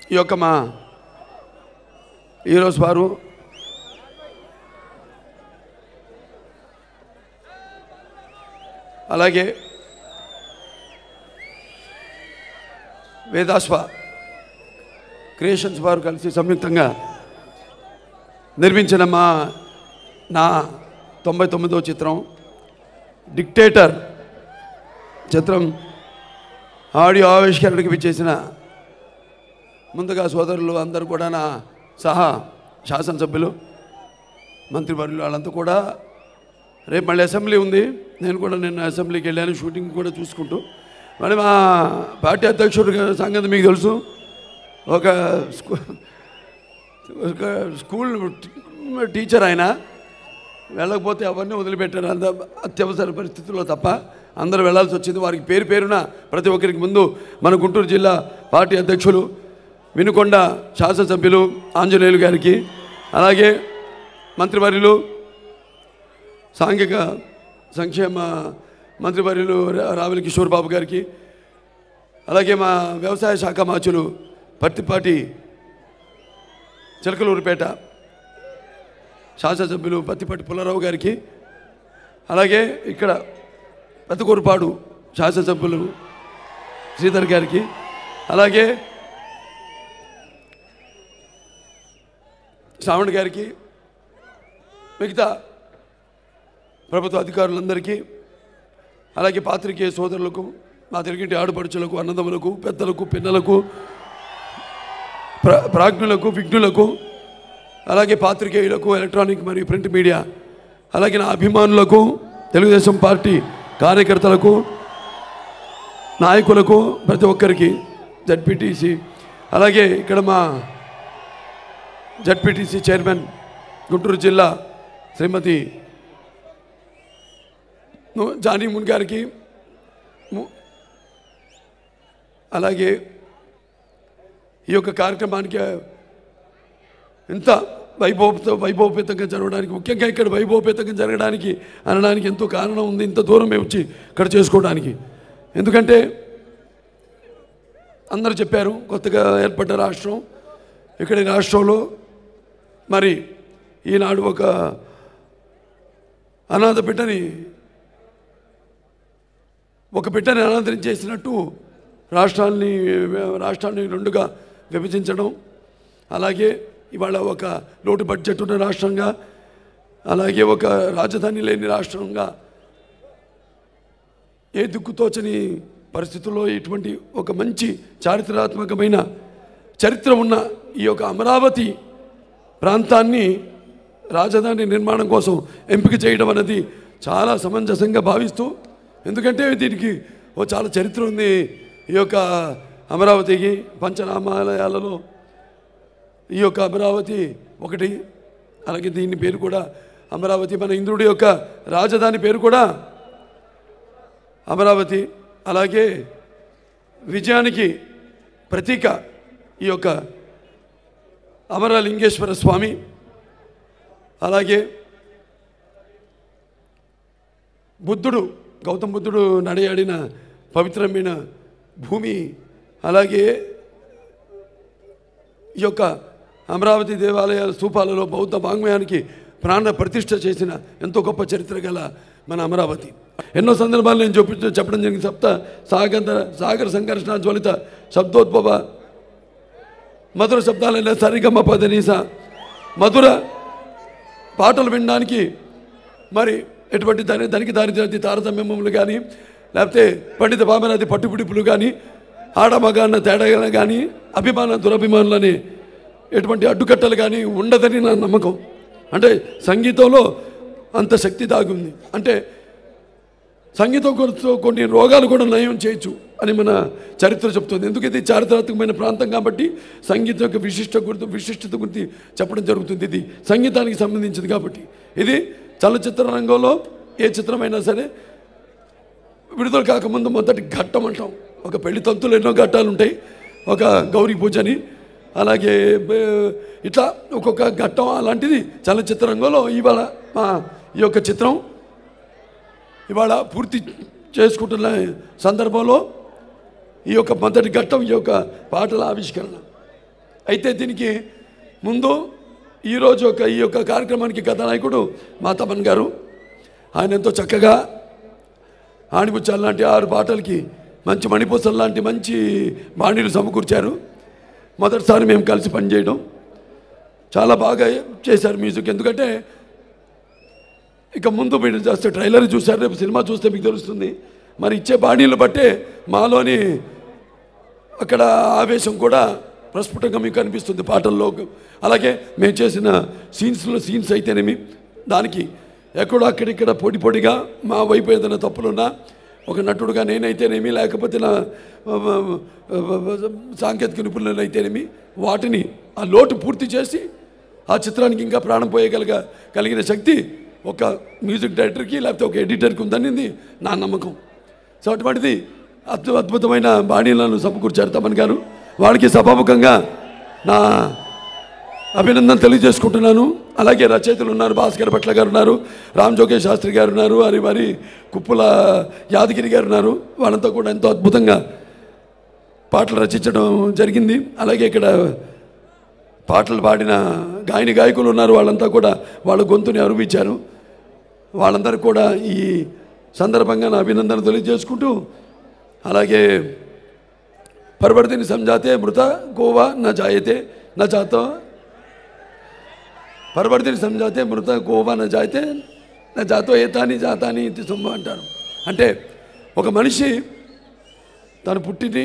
ఈ యొక్క మా ఈరోజు వారు అలాగే వేదాశ్వ క్రియేషన్స్ వారు కలిసి సంయుక్తంగా నిర్మించిన మా నా తొంభై తొమ్మిదో చిత్రం డిక్టేటర్ చిత్రం ఆడియో ఆవిష్కరణకి విచ్చేసిన ముందుగా సోదరులు అందరూ కూడా నా సహా శాసనసభ్యులు మంత్రివర్యులు వాళ్ళంతా కూడా రేపు మళ్ళీ అసెంబ్లీ ఉంది నేను కూడా నిన్న అసెంబ్లీకి వెళ్ళాను షూటింగ్ కూడా చూసుకుంటూ మరి మా పార్టీ అధ్యక్షుడు గారి సంగతి మీకు తెలుసు ఒక స్కూ ఒక స్కూల్ టీచర్ ఆయన వెళ్ళకపోతే అవన్నీ వదిలిపెట్టారు అంత అత్యవసర పరిస్థితుల్లో తప్ప అందరూ వెళ్ళాల్సి వచ్చింది వారికి పేరు పేరున ప్రతి ఒక్కరికి ముందు మన గుంటూరు జిల్లా పార్టీ అధ్యక్షులు వినుకొండ శాసనసభ్యులు ఆంజనేయులు గారికి అలాగే మంత్రివర్యులు సాంఘిక సంక్షేమ మంత్రివర్యులు రా- రావుల కిషోర్ బాబు గారికి అలాగే మా వ్యవసాయ శాఖ మాచులు పత్తిపాటి చిలకలూరుపేట శాసనసభ్యులు పత్తిపాటి పుల్లారావు గారికి అలాగే ఇక్కడ పెద్దకూరుపాడు శాసనసభ్యులు శ్రీధర్ గారికి అలాగే శ్రావణ్ గారికి మిగతా ప్రభుత్వ అధికారులందరికీ అలాగే పాత్రికేయ సోదరులకు మా తిరిగింటి ఆడపడుచులకు అన్నదమ్ములకు పెద్దలకు పిన్నలకు ప్ర ప్రాజ్ఞులకు విఘ్నులకు అలాగే పాత్రికేయులకు ఎలక్ట్రానిక్ మరియు ప్రింట్ మీడియా అలాగే నా అభిమానులకు తెలుగుదేశం పార్టీ కార్యకర్తలకు నాయకులకు ప్రతి ఒక్కరికి జడ్పీటీసీ అలాగే ఇక్కడ మా జడ్పీటీసీ చైర్మన్ గుంటూరు జిల్లా శ్రీమతి ను- జానీ మున్ గారికి ము- అలాగే ఈ యొక్క కార్యక్రమానికి ఎంత వైభవతో వైభవపేతంగా జరగడానికి ముఖ్యంగా ఇక్కడ వైభవపేతంగా జరగడానికి అనడానికి ఎంతో కారణం ఉంది ఇంత దూరం మేము వచ్చి ఇక్కడ చేసుకోవడానికి ఎందుకంటే అందరూ చెప్పారు కొత్తగా ఏర్పడ్డ రాష్ట్రం ఇక్కడ ఈ రాష్ట్రంలో మరి ఈనాడు ఒక అనాథ బిడ్డని ఒక బిడ్డని అనాథం చేసినట్టు రాష్ట్రాన్ని రాష్ట్రాన్ని రెండుగా విభజించడం అలాగే ఇవాళ ఒక లోటు బడ్జెట్ ఉన్న రాష్ట్రంగా అలాగే ఒక రాజధాని లేని రాష్ట్రంగా ఏ దిక్కుతోచని పరిస్థితుల్లో ఇటువంటి ఒక మంచి చారిత్రాత్మకమైన చరిత్ర ఉన్న ఈ యొక్క అమరావతి ప్రాంతాన్ని రాజధాని నిర్మాణం కోసం ఎంపిక చేయడం అనేది చాలా సమంజసంగా భావిస్తూ ఎందుకంటే దీనికి ఓ చాలా చరిత్ర ఉంది ఈ యొక్క అమరావతికి పంచనామాలయాలలో ఈ యొక్క అమరావతి ఒకటి అలాగే దీని పేరు కూడా అమరావతి మన ఇంద్రుడి యొక్క రాజధాని పేరు కూడా అమరావతి అలాగే విజయానికి ప్రతీక ఈ యొక్క అమరలింగేశ్వర స్వామి అలాగే బుద్ధుడు గౌతమ బుద్ధుడు నడయాడిన పవిత్రమైన భూమి అలాగే ఈ యొక్క అమరావతి దేవాలయాల స్తూపాలలో బౌద్ధ వాంగ్మయానికి ప్రాణ ప్రతిష్ఠ చేసిన ఎంతో గొప్ప చరిత్ర గల మన అమరావతి ఎన్నో సందర్భాలు నేను చెప్పి చెప్పడం జరిగింది సప్త సాగర సాగర సంఘర్షణ జ్వలిత శబ్దోద్భవ మధుర శబ్దాలైన సరిగమ పదనీస మధుర పాటలు వినడానికి మరి ఎటువంటి దాని దానికి దారి తీరది తారతమ్యములు కానీ లేకపోతే పండిత పామనాది పట్టుపిడుపులు కానీ ఆడమగాన్న తేడాలు కానీ అభిమాన దురభిమానులని ఎటువంటి అడ్డుకట్టలు కానీ ఉండదని నా నమ్మకం అంటే సంగీతంలో అంత శక్తి దాగి ఉంది అంటే సంగీతం కొరతో కొన్ని రోగాలు కూడా నయం చేయొచ్చు అని మన చరిత్ర చెప్తుంది ఎందుకు ఇది చారిత్రాత్మకమైన ప్రాంతం కాబట్టి సంగీతం యొక్క విశిష్ట గుర్తు విశిష్టత గురించి చెప్పడం జరుగుతుంది ఇది సంగీతానికి సంబంధించింది కాబట్టి ఇది చలచిత్ర రంగంలో ఏ చిత్రమైనా సరే విడుదల కాకముందు మొదటి ఘట్టం అంటాం ఒక పెళ్లి తంతులు ఎన్నో ఘట్టాలు ఉంటాయి ఒక గౌరీ పూజని అలాగే బ- ఇట్లా ఒక్కొక్క ఘట్టం అలాంటిది చలచిత్ర రంగంలో ఇవాళ మా ఈ యొక్క చిత్రం ఇవాళ పూర్తి చేసుకుంటున్న సందర్భంలో ఈ యొక్క మొదటి ఘట్టం ఈ యొక్క పాటల ఆవిష్కరణ అయితే దీనికి ముందు ఈరోజు ఒక ఈ యొక్క కార్యక్రమానికి కథానాయకుడు మా తమన్ గారు ఆయన ఎంతో చక్కగా ఆణిపుచ్చాలు లాంటి ఆరు పాటలకి మంచి మణిపూసలు లాంటి మంచి బాణీలు సమకూర్చారు మొదటిసారి మేము కలిసి పనిచేయడం చాలా బాగా చేశారు మ్యూజిక్ ఎందుకంటే ఇక ముందు మీరు జస్ట్ ట్రైలర్ చూశారు రేపు సినిమా చూస్తే మీకు తెలుస్తుంది మరి ఇచ్చే బాణీలు బట్టే మాలోని అక్కడ ఆవేశం కూడా ప్రస్ఫుటంగా మీకు కనిపిస్తుంది పాటల్లో అలాగే మేము చేసిన సీన్స్లో సీన్స్ అయితేనేమి దానికి ఎక్కడో అక్కడిక్కడ పొడి పొడిగా మా వైపు ఏదైనా తప్పులున్నా ఒక నటుడుగా నేనైతేనేమి లేకపోతే నా ఆ, ఆ, ఆ, సాంకేతిక నిపుణులు అయితేనేమి వాటిని ఆ లోటు పూర్తి చేసి ఆ చిత్రానికి ఇంకా ప్రాణం పోయగలగ కలిగిన శక్తి ఒక మ్యూజిక్ డైరెక్టర్కి లేకపోతే ఒక ఎడిటర్కి ఉందనింది నా నమ్మకం సో అటువంటిది అద్భు అద్భుతమైన బాణీలను సమకూర్చారు తమన్ గారు వాడికి సభాముఖంగా నా అభినందన తెలియజేసుకుంటున్నాను అలాగే రచయితలు ఉన్నారు భాస్కర్ భట్ల గారు ఉన్నారు రామ్ జోగేష్ శాస్త్రి గారు ఉన్నారు వారి వారి కుప్పుల యాదగిరి గారు ఉన్నారు వాళ్ళంతా కూడా ఎంతో అద్భుతంగా పాటలు రచించడం జరిగింది అలాగే ఇక్కడ పాటలు పాడిన గాయని గాయకులు ఉన్నారు వాళ్ళంతా కూడా వాళ్ళ గొంతుని అరువించారు వాళ్ళందరికీ కూడా ఈ సందర్భంగా నా అభినందన తెలియజేసుకుంటూ అలాగే పరివర్తిని సంజాతే మృత గోవా నా జాయతే నా జాతో పరివర్తిని సంజాతే మృత గోవా నా జాయితే నా జాతో ఏతాని జాతాని ఇది సొమ్ము అంటారు అంటే ఒక మనిషి తను పుట్టిని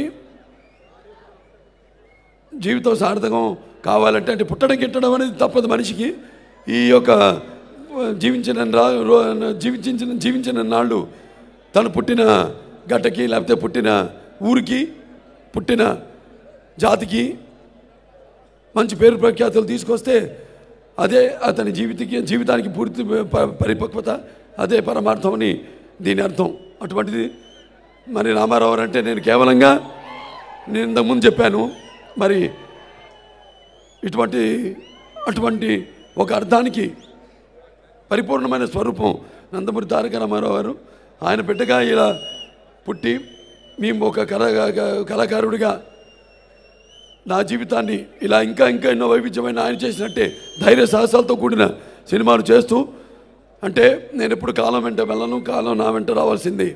జీవితం సార్థకం కావాలంటే అంటే పుట్టడం గిట్టడం అనేది తప్పదు మనిషికి ఈ యొక్క జీవించిన రా- రో- జీవించిన జీవించిన నాళ్ళు తను పుట్టిన గడ్డకి లేకపోతే పుట్టిన ఊరికి పుట్టిన జాతికి మంచి పేరు ప్రఖ్యాతులు తీసుకొస్తే అదే అతని జీవితకి జీవితానికి పూర్తి ప- పరిపక్వత అదే పరమార్థం అని దీని అర్థం అటువంటిది మరి రామారావు గారు అంటే నేను కేవలంగా నేను ఇంతకుముందు చెప్పాను మరి ఇటువంటి అటువంటి ఒక అర్థానికి పరిపూర్ణమైన స్వరూపం నందమూరి తారక రామారావు గారు ఆయన బిడ్డగా ఇలా పుట్టి మేము ఒక కళ కళాకారుడిగా నా జీవితాన్ని ఇలా ఇంకా ఇంకా ఎన్నో వైవిధ్యమైన ఆయన చేసినట్టే ధైర్య సాహసాలతో కూడిన సినిమాలు చేస్తూ అంటే నేను ఎప్పుడు కాలం వెంట వెళ్ళను కాలం నా వెంట రావాల్సిందే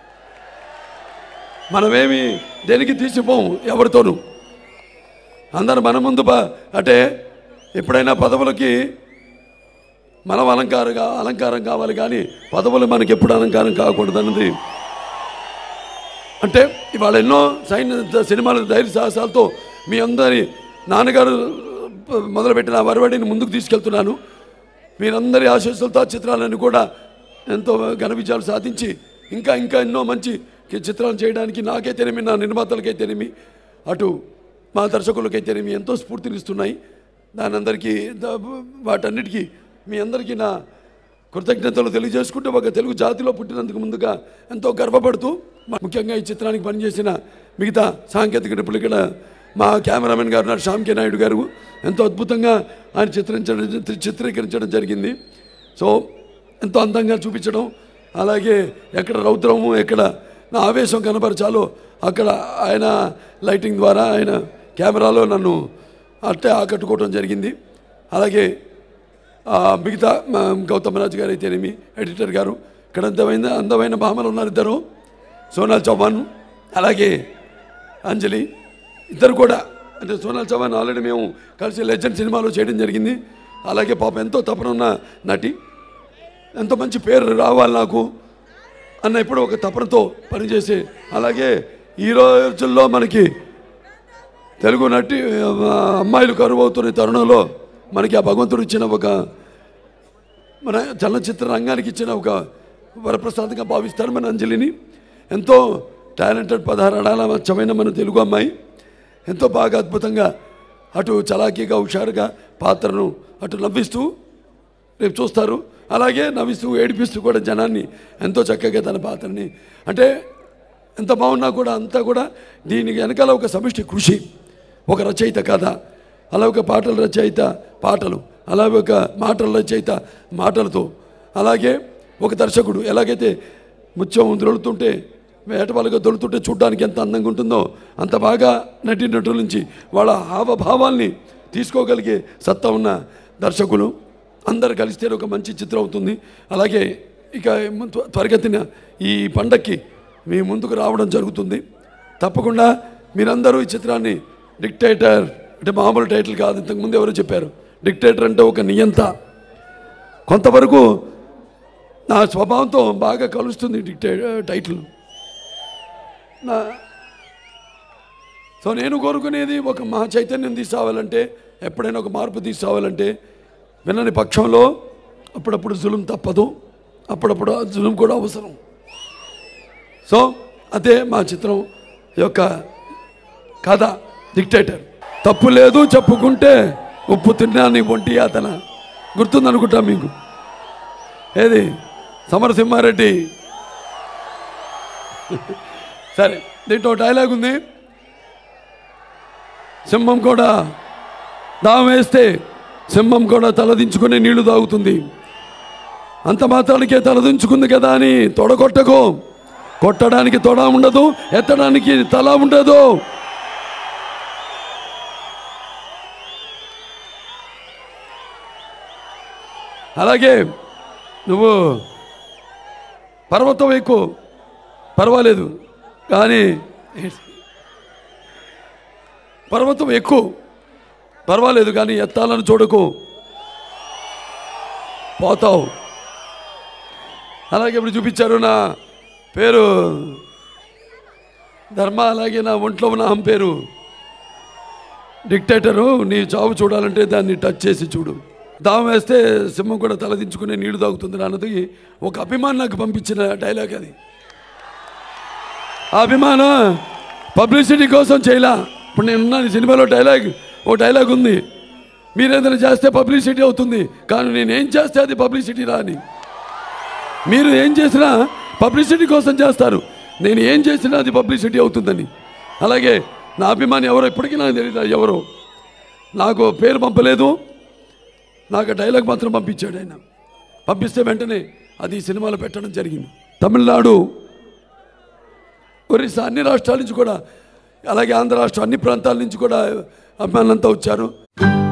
మనమేమి దేనికి తీసిపోము ఎవరితోనూ అందరు మన ముందు బా అంటే ఎప్పుడైనా పదవులకి మనం అలంకారంగా అలంకారం కావాలి కానీ పదవులు మనకి ఎప్పుడు అలంకారం కాకూడదు అన్నది అంటే ఇవాళ ఎన్నో సైన్య సినిమాల ధైర్య సాహసాలతో మీ అందరి నాన్నగారు మొదలుపెట్టిన ఆ వరవడిని ముందుకు తీసుకెళ్తున్నాను మీరందరి ఆశీస్సులతో ఆ చిత్రాలను కూడా ఎంతో ఘన విజయాలు సాధించి ఇంకా ఇంకా ఎన్నో మంచి కి- చిత్రాలు చేయడానికి నాకైతేనేమి నా నిర్మాతలకైతేనేమి అటు మా దర్శకులకైతేనేమి ఎంతో స్ఫూర్తినిస్తున్నాయి దాని అందరికీ ద- వాటన్నిటికీ మీ అందరికీ నా కృతజ్ఞతలు తెలియజేసుకుంటూ ఒక తెలుగు జాతిలో పుట్టినందుకు ముందుగా ఎంతో గర్వపడుతూ మ- ముఖ్యంగా ఈ చిత్రానికి పనిచేసిన మిగతా సాంకేతిక నిపుణులు ఇక్కడ మా కెమెరామెన్ గారు ఉన్నారు శ్యామ్ కే నాయుడు గారు ఎంతో అద్భుతంగా ఆయన చిత్రించడం చిత్రీకరించడం జరిగింది సో ఎంతో అందంగా చూపించడం అలాగే ఎక్కడ రౌద్రము ఎక్కడ నా ఆవేశం కనపరచాలో అక్కడ ఆయన లైటింగ్ ద్వారా ఆయన కెమెరాలో నన్ను అట్టే ఆకట్టుకోవడం జరిగింది అలాగే ఆ, మిగతా మా గౌతమ్ రాజు గారు అయితేనేమి ఎడిటర్ గారు ఇక్కడ అందమైన అందమైన భామలు ఉన్నారు ఇద్దరు సోనాల్ చౌహాన్ అలాగే అంజలి ఇద్దరు కూడా అంటే సోనాల్ చౌహాన్ ఆల్రెడీ మేము కలిసి లెజెండ్ సినిమాలో చేయడం జరిగింది అలాగే పాప ఎంతో తపన ఉన్న నటి ఎంతో మంచి పేరు రావాలి నాకు అన్న ఇప్పుడు ఒక తపనతో పనిచేసి అలాగే ఈ రోజుల్లో మనకి తెలుగు నటి ఆ, అమ్మాయిలు కరువు అవుతున్న తరుణంలో మనకి ఆ భగవంతుడు ఇచ్చిన ఒక మన చలనచిత్ర రంగానికి ఇచ్చిన ఒక వరప్రసాదంగా భావిస్తారు మన అంజలిని ఎంతో టాలెంటెడ్ పదహారు అడాల మచ్చమైన మన తెలుగు అమ్మాయి ఎంతో బాగా అద్భుతంగా అటు చలాకీగా హుషారుగా పాత్రను అటు నవ్విస్తూ రేపు చూస్తారు అలాగే నవ్విస్తూ ఏడిపిస్తూ కూడా జనాన్ని ఎంతో చక్కగా తన పాత్రని అంటే ఎంత బాగున్నా కూడా అంతా కూడా దీనికి వెనకాల ఒక సమిష్టి కృషి ఒక రచయిత కథ అలా ఒక పాటల రచయిత పాటలు అలాగే ఒక మాటల రచయిత మాటలతో అలాగే ఒక దర్శకుడు ఎలాగైతే ముత్యం ద్రొలుతుంటే వేటవాలుగా దొరుకుతుంటే చూడడానికి ఎంత అందంగా ఉంటుందో అంత బాగా నటినటుల నుంచి వాళ్ళ హావభావాల్ని తీసుకోగలిగే సత్తా ఉన్న దర్శకులు అందరు కలిస్తే ఒక మంచి చిత్రం అవుతుంది అలాగే ఇక త్వ- త్వరగతిన ఈ పండక్కి మీ ముందుకు రావడం జరుగుతుంది తప్పకుండా మీరందరూ ఈ చిత్రాన్ని డిక్టేటర్ అంటే మామూలు టైటిల్ కాదు ఇంతకుముందు ఎవరో చెప్పారు డిక్టేటర్ అంటే ఒక నియంత కొంతవరకు నా స్వభావంతో బాగా కలుస్తుంది డిక్టే టైటిల్ నా సో నేను కోరుకునేది ఒక మహా చైతన్యం తీసుకురావాలంటే ఎప్పుడైనా ఒక మార్పు తీసుకురావాలంటే వినని పక్షంలో అప్పుడప్పుడు జులుం తప్పదు అప్పుడప్పుడు ఆ జులుం కూడా అవసరం సో అదే మా చిత్రం యొక్క కథ డిక్టేటర్ తప్పు లేదు చెప్పుకుంటే ఉప్పు తిన్నా నీ ఒంటి యాతన గుర్తుందనుకుంటా మీకు ఏది సమరసింహారెడ్డి సరే దీంట్లో డైలాగ్ ఉంది సింహం కూడా దావం వేస్తే సింహం కూడా తలదించుకుని నీళ్లు తాగుతుంది అంత మాత్రానికే తలదించుకుంది కదా అని తొడగొట్టకు కొట్టడానికి తొడ ఉండదు ఎత్తడానికి తల ఉండదు అలాగే నువ్వు పర్వతం ఎక్కువ పర్వాలేదు కానీ పర్వతం ఎక్కువ పర్వాలేదు కానీ ఎత్తాలని చూడకు పోతావు అలాగే ఇప్పుడు చూపించారు నా పేరు ధర్మ అలాగే నా ఒంట్లో ఉన్న ఆమె పేరు డిక్టేటరు నీ చావు చూడాలంటే దాన్ని టచ్ చేసి చూడు దావం వేస్తే సింహం కూడా తలదించుకునే నీళ్లు తాగుతుంది అన్నది ఒక అభిమాన్ నాకు పంపించిన డైలాగ్ అది ఆ అభిమానం పబ్లిసిటీ కోసం చేయలా ఇప్పుడు నేను ఉన్నాను ఈ సినిమాలో డైలాగ్ ఓ డైలాగ్ ఉంది మీరు ఏదైనా చేస్తే పబ్లిసిటీ అవుతుంది కానీ నేను ఏం చేస్తే అది పబ్లిసిటీ రాని మీరు ఏం చేసినా పబ్లిసిటీ కోసం చేస్తారు నేను ఏం చేసినా అది పబ్లిసిటీ అవుతుందని అలాగే నా అభిమాని ఎవరో ఇప్పటికీ నాకు తెలియదు ఎవరో నాకు పేరు పంపలేదు నాకు డైలాగ్ మాత్రం పంపించాడు ఆయన పంపిస్తే వెంటనే అది ఈ సినిమాలో పెట్టడం జరిగింది తమిళనాడు ఒరిస్సా అన్ని రాష్ట్రాల నుంచి కూడా అలాగే ఆంధ్ర రాష్ట్రం అన్ని ప్రాంతాల నుంచి కూడా అభిమానులంతా వచ్చారు